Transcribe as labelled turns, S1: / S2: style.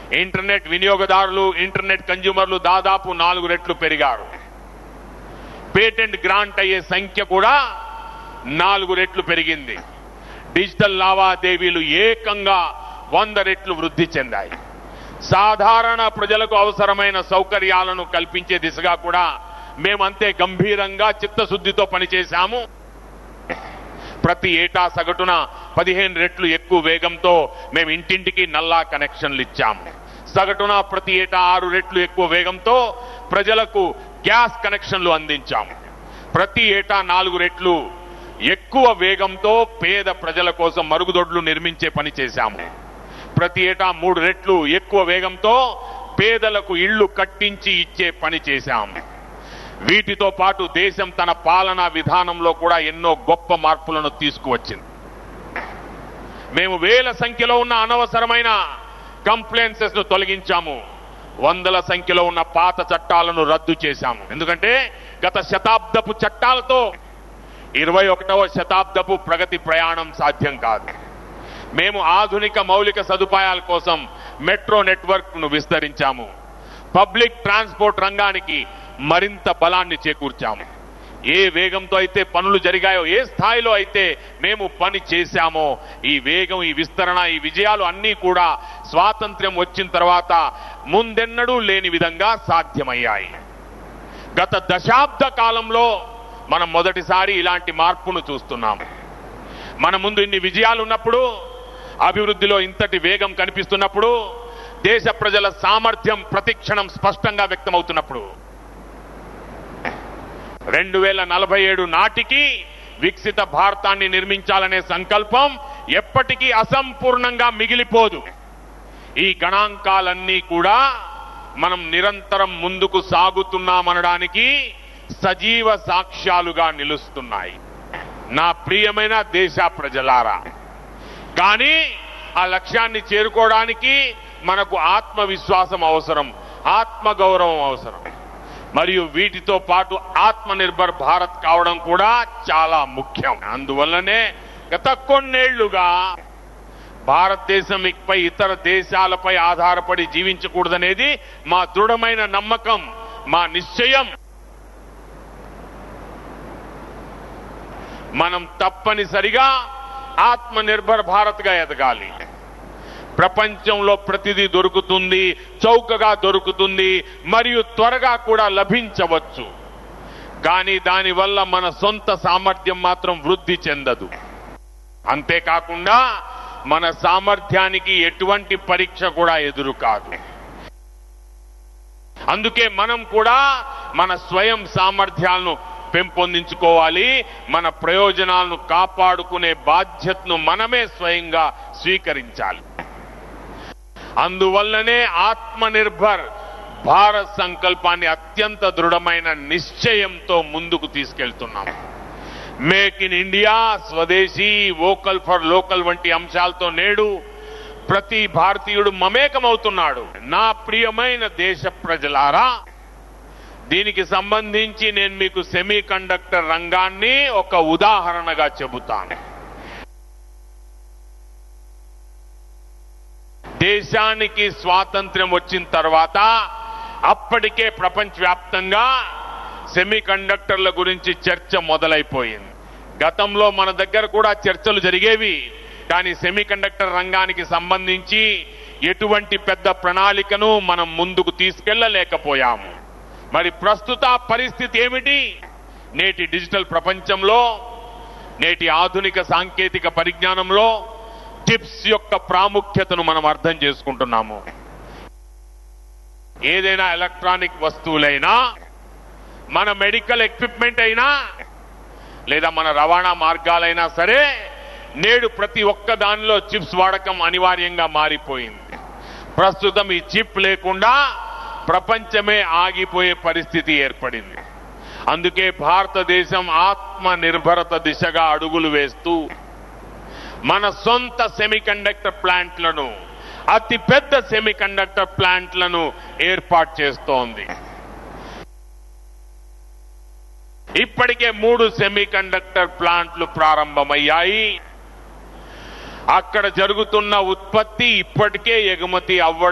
S1: internet వినియోగదారులు internet కన్జ్యూమర్లు దాదాపు నాలుగు రెట్లు పెరిగారు పేటెంట్ గ్రాంట్ అయ్యే సంఖ్య కూడా నాలుగు రెట్లు పెరిగింది డిజిటల్ లావాదేవీలు ఏకంగా వంద రెట్లు వృద్ధి చెందాయి సాధారణ ప్రజలకు అవసరమైన సౌకర్యాలను కల్పించే దిశగా కూడా మేమంతే గంభీరంగా చిత్తశుద్ధితో పనిచేశాము ప్రతి ఏటా సగటున పదిహేను రెట్లు ఎక్కువ వేగంతో మేము ఇంటింటికి నల్లా కనెక్షన్లు ఇచ్చాము సగటున ప్రతి ఏటా ఆరు రెట్లు ఎక్కువ వేగంతో ప్రజలకు గ్యాస్ కనెక్షన్లు అందించాము ప్రతి ఏటా నాలుగు రెట్లు ఎక్కువ వేగంతో పేద ప్రజల కోసం మరుగుదొడ్లు నిర్మించే పని చేశాము ప్రతి ఏటా మూడు రెట్లు ఎక్కువ వేగంతో పేదలకు ఇళ్లు కట్టించి ఇచ్చే పని చేశాము వీటితో పాటు దేశం తన పాలనా విధానంలో కూడా ఎన్నో గొప్ప మార్పులను తీసుకువచ్చింది మేము వేల సంఖ్యలో ఉన్న అనవసరమైన కంప్లైన్సెస్ ను తొలగించాము వందల సంఖ్యలో ఉన్న పాత చట్టాలను రద్దు చేశాము ఎందుకంటే గత శతాబ్దపు చట్టాలతో ఇరవై ఒకటవ శతాబ్దపు ప్రగతి ప్రయాణం సాధ్యం కాదు మేము ఆధునిక మౌలిక సదుపాయాల కోసం మెట్రో నెట్వర్క్ ను విస్తరించాము పబ్లిక్ ట్రాన్స్పోర్ట్ రంగానికి మరింత బలాన్ని చేకూర్చాము ఏ వేగంతో అయితే పనులు జరిగాయో ఏ స్థాయిలో అయితే మేము పని చేశామో ఈ వేగం ఈ విస్తరణ ఈ విజయాలు అన్నీ కూడా స్వాతంత్ర్యం వచ్చిన తర్వాత ముందెన్నడూ లేని విధంగా సాధ్యమయ్యాయి గత దశాబ్ద కాలంలో మనం మొదటిసారి ఇలాంటి మార్పును చూస్తున్నాం మన ముందు ఇన్ని విజయాలు ఉన్నప్పుడు అభివృద్ధిలో ఇంతటి వేగం కనిపిస్తున్నప్పుడు దేశ ప్రజల సామర్థ్యం ప్రతిక్షణం స్పష్టంగా వ్యక్తమవుతున్నప్పుడు రెండు వేల నలభై ఏడు నాటికి వికసిత భారతాన్ని నిర్మించాలనే సంకల్పం ఎప్పటికీ అసంపూర్ణంగా మిగిలిపోదు ఈ గణాంకాలన్నీ కూడా మనం నిరంతరం ముందుకు సాగుతున్నామనడానికి సజీవ సాక్ష్యాలుగా నిలుస్తున్నాయి నా ప్రియమైన దేశ ప్రజలారా కానీ ఆ లక్ష్యాన్ని చేరుకోవడానికి మనకు ఆత్మవిశ్వాసం అవసరం ఆత్మగౌరవం అవసరం మరియు వీటితో పాటు ఆత్మ నిర్భర్ భారత్ కావడం కూడా చాలా ముఖ్యం అందువల్లనే గత కొన్నేళ్లుగా భారతదేశం ఇకపై ఇతర దేశాలపై ఆధారపడి జీవించకూడదనేది మా దృఢమైన నమ్మకం మా నిశ్చయం మనం తప్పనిసరిగా ఆత్మ నిర్భర్ భారత్ గా ఎదగాలి ప్రపంచంలో ప్రతిదీ దొరుకుతుంది చౌకగా దొరుకుతుంది మరియు త్వరగా కూడా లభించవచ్చు కానీ దానివల్ల మన సొంత సామర్థ్యం మాత్రం వృద్ధి చెందదు అంతేకాకుండా మన సామర్థ్యానికి ఎటువంటి పరీక్ష కూడా ఎదురు కాదు అందుకే మనం కూడా మన స్వయం సామర్థ్యాలను పెంపొందించుకోవాలి మన ప్రయోజనాలను కాపాడుకునే బాధ్యతను మనమే స్వయంగా స్వీకరించాలి అందువల్లనే ఆత్మనిర్భర్ భారత్ సంకల్పాన్ని అత్యంత దృఢమైన నిశ్చయంతో ముందుకు తీసుకెళ్తున్నాం మేక్ ఇన్ ఇండియా స్వదేశీ వోకల్ ఫర్ లోకల్ వంటి అంశాలతో నేడు ప్రతి భారతీయుడు మమేకమవుతున్నాడు నా ప్రియమైన దేశ ప్రజలారా దీనికి సంబంధించి నేను మీకు సెమీ కండక్టర్ రంగాన్ని ఒక ఉదాహరణగా చెబుతాను దేశానికి స్వాతంత్ర్యం వచ్చిన తర్వాత అప్పటికే ప్రపంచవ్యాప్తంగా సెమీ కండక్టర్ల గురించి చర్చ మొదలైపోయింది గతంలో మన దగ్గర కూడా చర్చలు జరిగేవి కానీ సెమీ కండక్టర్ రంగానికి సంబంధించి ఎటువంటి పెద్ద ప్రణాళికను మనం ముందుకు తీసుకెళ్లలేకపోయాము మరి ప్రస్తుత పరిస్థితి ఏమిటి నేటి డిజిటల్ ప్రపంచంలో నేటి ఆధునిక సాంకేతిక పరిజ్ఞానంలో చిప్స్ యొక్క ప్రాముఖ్యతను మనం అర్థం చేసుకుంటున్నాము ఏదైనా ఎలక్ట్రానిక్ వస్తువులైనా మన మెడికల్ ఎక్విప్మెంట్ అయినా లేదా మన రవాణా మార్గాలైనా సరే నేడు ప్రతి ఒక్క దానిలో చిప్స్ వాడకం అనివార్యంగా మారిపోయింది ప్రస్తుతం ఈ చిప్ లేకుండా ప్రపంచమే ఆగిపోయే పరిస్థితి ఏర్పడింది అందుకే భారతదేశం ఆత్మ నిర్భరత దిశగా అడుగులు వేస్తూ మన సొంత సెమీకండక్టర్ ప్లాంట్లను అతి పెద్ద సెమీకండక్టర్ ప్లాంట్లను ఏర్పాటు చేస్తోంది ఇప్పటికే మూడు సెమీకండక్టర్ ప్లాంట్లు ప్రారంభమయ్యాయి అక్కడ జరుగుతున్న ఉత్పత్తి ఇప్పటికే ఎగుమతి అవ్వడం